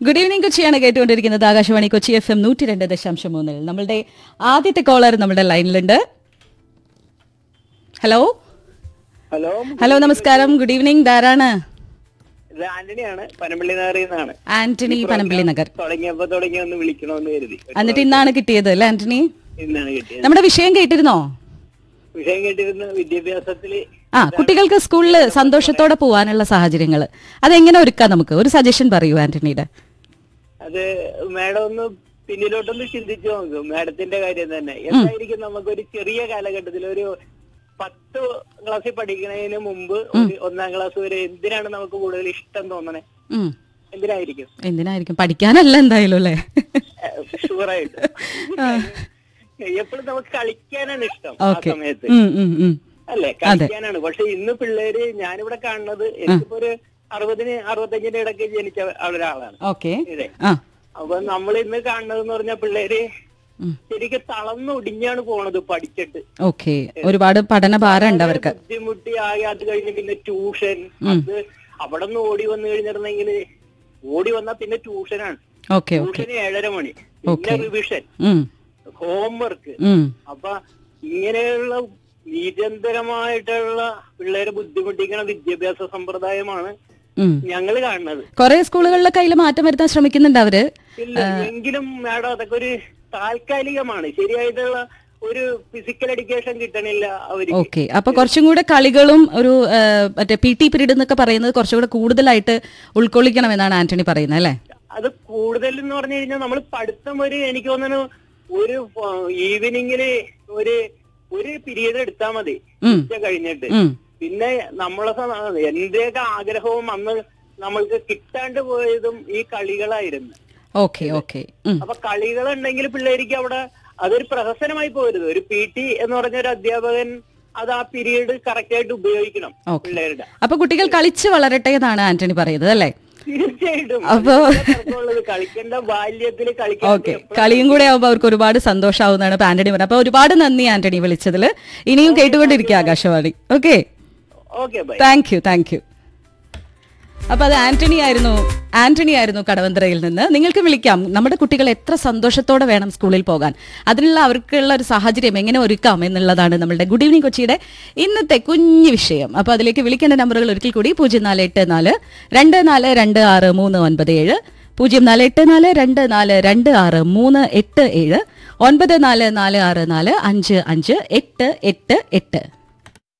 Good evening കൊച്ചിയാണ് കേട്ടുകൊണ്ടിരിക്കുന്നത് Akashvani Kochi F M നൂറ്റി രണ്ട് ദശാംശം മൂന്നിൽ നമ്മളുടെ ആദ്യത്തെ കോളർ നമ്മുടെ ലൈനിലുണ്ട് ഹലോ ഹലോ ഹലോ നമസ്കാരം ഗുഡ് ഈവനിങ് ധാരാണ് ഇത് ആന്റണിയാണ് പനമ്പള്ളി നഗറിൽ നിന്നാണ് ആന്റണി പനമ്പള്ളി നഗർ തുടങ്ങിയപ്പോ തുടങ്ങി ഒന്ന് വിളിക്കണമെന്ന് കരുതി എന്നിട്ട് ഇന്നാണ് കിട്ടിയത് അല്ലേ ആന്റണി ഇന്നാണ് കിട്ടിയത് നമ്മുടെ വിഷയം കേട്ടിരുന്നോ വിഷയം കേട്ടിരുന്ന വിദ്യാഭ്യാസത്തില് ആ കുട്ടികൾക്ക് സ്കൂളിൽ സന്തോഷത്തോടെ പോകാനുള്ള സാഹചര്യങ്ങൾ അതെങ്ങനെ ഒരുക്കാം നമുക്ക് ഒരു സജഷൻ പറയൂ ആന്റണിയുടെ അത് മാഡം ഒന്ന് പിന്നിലോട്ടൊന്ന് ചിന്തിച്ചു നോക്കും മാഡത്തിന്റെ കാര്യം തന്നെ എന്തായിരിക്കും നമുക്കൊരു ചെറിയ കാലഘട്ടത്തിൽ ഒരു പത്ത് ക്ലാസ്സിൽ പഠിക്കുന്നതിന് മുമ്പ് ഒരു ഒന്നാം ക്ലാസ് വരെ എന്തിനാണ് നമുക്ക് കൂടുതൽ ഇഷ്ടം തോന്നണേ ഉം. എന്തിനായിരിക്കും എന്തിനായിരിക്കും പഠിക്കാനല്ല എന്തായാലും അല്ലേ ഷുവറായിട്ട് എപ്പോഴും നമുക്ക് കളിക്കാനാണ് ഇഷ്ടം ആ ഓക്കെ സമയത്ത് ഉം, ഉം, ഉം. അല്ലേ കളിക്കാനാണ് പക്ഷെ ഇന്ന് പിള്ളേര് ഞാനിവിടെ കാണുന്നത് എനിക്കിപ്പോ ഒരു അറുപതിന് അറുപത്തഞ്ചിന്റെ ഇടയ്ക്ക് ജനിച്ച ഒരാളാണ് ഓക്കെ ഇതെ ആ അപ്പൊ നമ്മൾ ഇന്ന് കാണുന്നത് എന്ന് പറഞ്ഞാൽ പിള്ളേര് ഉം. ശരിക്കും തളർന്നൊടിഞ്ഞാണ് പോണത് പഠിച്ചിട്ട് ഓക്കെ ഒരുപാട് പഠന ഭാരം ഉണ്ട് അവർക്ക് ബുദ്ധിമുട്ടി ആകെ അത് കഴിഞ്ഞ് പിന്നെ ട്യൂഷൻ അത് അവിടെ നിന്ന് ഓടി വന്നു കഴിഞ്ഞിരുന്നെങ്കിൽ ഓടി വന്നാ പിന്നെ ട്യൂഷനാണ് ഓക്കെ ഓക്കെ ട്യൂഷന് ഏഴര മണി പിന്നെ റിവിഷൻ ഉം, ഹോംവർക്ക് ഉം. അപ്പൊ ഇങ്ങനെയുള്ള നിരന്തരമായിട്ടുള്ള പിള്ളേരെ ബുദ്ധിമുട്ടിക്കുന്ന വിദ്യാഭ്യാസ സമ്പ്രദായമാണ് ഉം. ഞങ്ങൾ കാണുന്നത് കുറെ സ്കൂളുകളിലൊക്കെ അതിൽ മാറ്റം വരുത്താൻ ശ്രമിക്കുന്നുണ്ട് അവര് ഇല്ല എങ്കിലും മാഡം അതൊക്കെ ഒരു താൽക്കാലികമാണ് ശരിയായിട്ടുള്ള ഒരു ഫിസിക്കൽ എഡ്യൂക്കേഷൻ കിട്ടണില്ല അവർക്ക് ഓക്കെ അപ്പൊ കുറച്ചും കൂടെ കളികളും ഒരു ആ, മറ്റേ പി ടി പീരീഡ് എന്നൊക്കെ പറയുന്നത് കുറച്ചും കൂടെ കൂടുതലായിട്ട് ഉൾക്കൊള്ളിക്കണം എന്നാണ് ആന്റണി പറയുന്നത് അല്ലേ അത് കൂടുതൽ എന്ന് പറഞ്ഞു കഴിഞ്ഞാൽ നമ്മൾ പഠിത്തം ഒരു എനിക്ക് തോന്നുന്നു ഒരു ഈവനിങ്ങില് ഒരു ഒരു പീരീഡ് എടുത്താൽ മതി ഉം. ഉച്ച കഴിഞ്ഞിട്ട് ഉം. പിന്നെ നമ്മളെ സ- എന്റെയൊക്കെ ആഗ്രഹവും അന്ന് നമ്മൾക്ക് കിട്ടാണ്ട് പോയതും ഈ കളികളായിരുന്നു ഓക്കെ ഓക്കെ ഉം. അപ്പൊ കളികളുണ്ടെങ്കിൽ പിള്ളേർക്ക് അവിടെ അതൊരു പ്രഹസനമായി പോരുത് ഒരു പി ടി എന്ന് പറഞ്ഞ ഒരു അധ്യാപകൻ അത് ആ പീരീഡ് കറക്റ്റ് ആയിട്ട് ഉപയോഗിക്കണം ഓക്കെ പിള്ളേരുടെ അപ്പൊ കുട്ടികൾ കളിച്ച് വളരട്ടെ എന്നാണ് ആന്റണി പറയുന്നത് അല്ലേ തീർച്ചയായിട്ടും അപ്പൊ- അതിനുള്ള തർക്കമുള്ളത് കളിക്കേണ്ട ബാല്യത്തിൽ കളിക്കേണ്ട ഓക്കെ കളിയും കൂടെ ആവുമ്പോൾ അവർക്ക് ഒരുപാട് സന്തോഷമാവുന്നതാണ് ഇപ്പൊ ആന്റണി പറഞ്ഞത് അപ്പൊ ഒരുപാട് നന്ദി ആന്റണി വിളിച്ചതിൽ ഇനിയും കേട്ടുകൊണ്ടിരിക്കുക Akashvani okay okay bye thank you thank you അപ്പൊ അത് ആന്റണി ആയിരുന്നു ആന്റണി ആയിരുന്നു കടവന്ത്രയിൽ നിന്ന് നിങ്ങൾക്ക് വിളിക്കാം നമ്മുടെ കുട്ടികൾ എത്ര സന്തോഷത്തോടെ വേണം സ്കൂളിൽ പോകാൻ അതിനുള്ള അവർക്കുള്ള ഒരു സാഹചര്യം എങ്ങനെ ഒരുക്കാം എന്നുള്ളതാണ് നമ്മളുടെ ഗുഡ് ഈവനിങ് കൊച്ചിയുടെ ഇന്നത്തെ കുഞ്ഞു വിഷയം അപ്പൊ അതിലേക്ക് വിളിക്കേണ്ട നമ്പറുകൾ ഒരിക്കൽ കൂടി പൂജ്യം നാല് എട്ട് നാല് രണ്ട് നാല് രണ്ട് ആറ് മൂന്ന് ഒൻപത് ഏഴ് പൂജ്യം നാല് എട്ട് നാല് രണ്ട് നാല് രണ്ട് ആറ് മൂന്ന് എട്ട് ഏഴ് ഒൻപത് നാല് നാല് ആറ് നാല് അഞ്ച് അഞ്ച് എട്ട് എട്ട് എട്ട്